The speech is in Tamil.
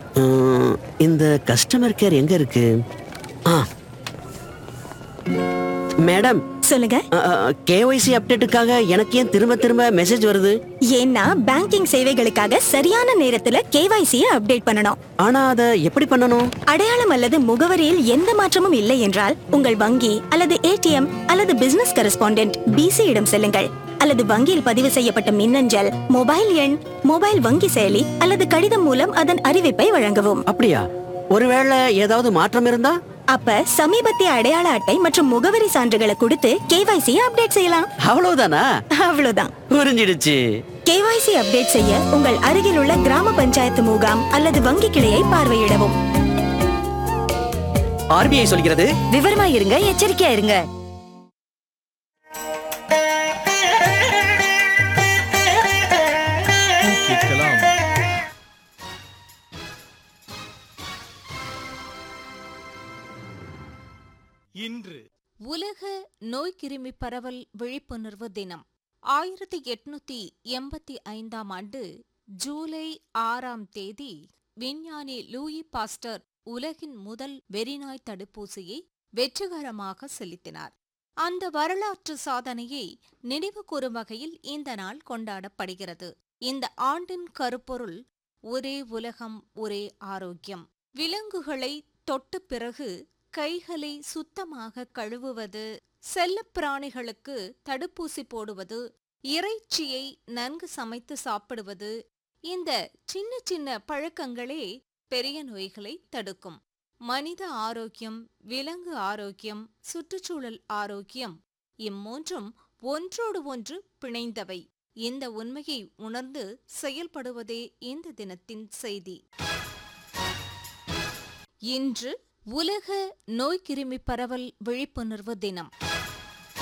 உம், இந்த கஸ்டமர் கேர் எங்க இருக்கு ஆ மேடம் சொல்லுங்க கேஒய்சி அப்டேட்டுக்காக எனக்கு ஏன் திரும்ப திரும்ப மெசேஜ் வருது ஏன்னா பேங்கிங் சேவைகளுக்காக சரியான நேரத்துல கேவைசியை அப்டேட் பண்ணணும் ஆனா அதை எப்படி பண்ணணும் அடையாளம் அல்லது முகவரியில் எந்த மாற்றமும் இல்லை என்றால் உங்கள் வங்கி அல்லது ஏடிஎம் அல்லது பிசினஸ் கரஸ்பாண்டென்ட் பிசி இடம் செல்லுங்கள் அல்லது வங்கியில் பதிவு செய்யப்பட்ட மின்னஞ்சல் மொபைல் எண் மொபைல் வங்கி செயலி அல்லது கடிதம் மூலம் அதன் அறிவிப்பை வழங்கவும் அப்படியா ஒருவேளை ஏதாவது மாற்றம் இருந்தா அப்ப சமீபத்திய அடையாள அட்டை மற்றும் முகவரி சான்றுகளை கொடுத்து கேவைசியை அப்டேட் செய்யலாம் அவ்வளவுதானா அவ்வளவுதான் புரிஞ்சிடுச்சு கேவைசி அப்டேட் செய்ய உங்கள் அருகில் உள்ள கிராம பஞ்சாயத்து முகாம் அல்லது வங்கி கிளையை பார்வையிடவும் ஆர்பிஐ சொல்கிறது விவரமா இருங்க எச்சரிக்கையா இருங்க கேட்கலாம் இன்று உலக நோய்க்கிருமி பரவல் விழிப்புணர்வு தினம் ஆயிரத்தி எட்நூத்தி எண்பத்தி ஐந்தாம் ஆண்டு ஜூலை ஆறாம் தேதி விஞ்ஞானி லூயி பாஸ்டர் உலகின் முதல் வெறிநாய் தடுப்பூசியை வெற்றிகரமாக செலுத்தினார் அந்த வரலாற்று சாதனையை நினைவு கூறும் வகையில் இந்த நாள் கொண்டாடப்படுகிறது இந்த ஆண்டின் கருப்பொருள் ஒரே உலகம் ஒரே ஆரோக்கியம் விலங்குகளை தொட்ட பிறகு கைகளை சுத்தமாக கழுவுவது செல்லப் பிராணிகளுக்கு தடுப்பூசி போடுவது இறைச்சியை நன்கு சமைத்து சாப்பிடுவது இந்த சின்ன சின்ன பழக்கங்களே பெரிய நோய்களை தடுக்கும் மனித ஆரோக்கியம் விலங்கு ஆரோக்கியம் சுற்றுச்சூழல் ஆரோக்கியம் இம்மூன்றும் ஒன்றோடு ஒன்று பிணைந்தவை இந்த உண்மையை உணர்ந்து செயல்படுவதே இந்த தினத்தின் செய்தி இன்று உலக நோய்க்கிருமி பரவல் விழிப்புணர்வு தினம்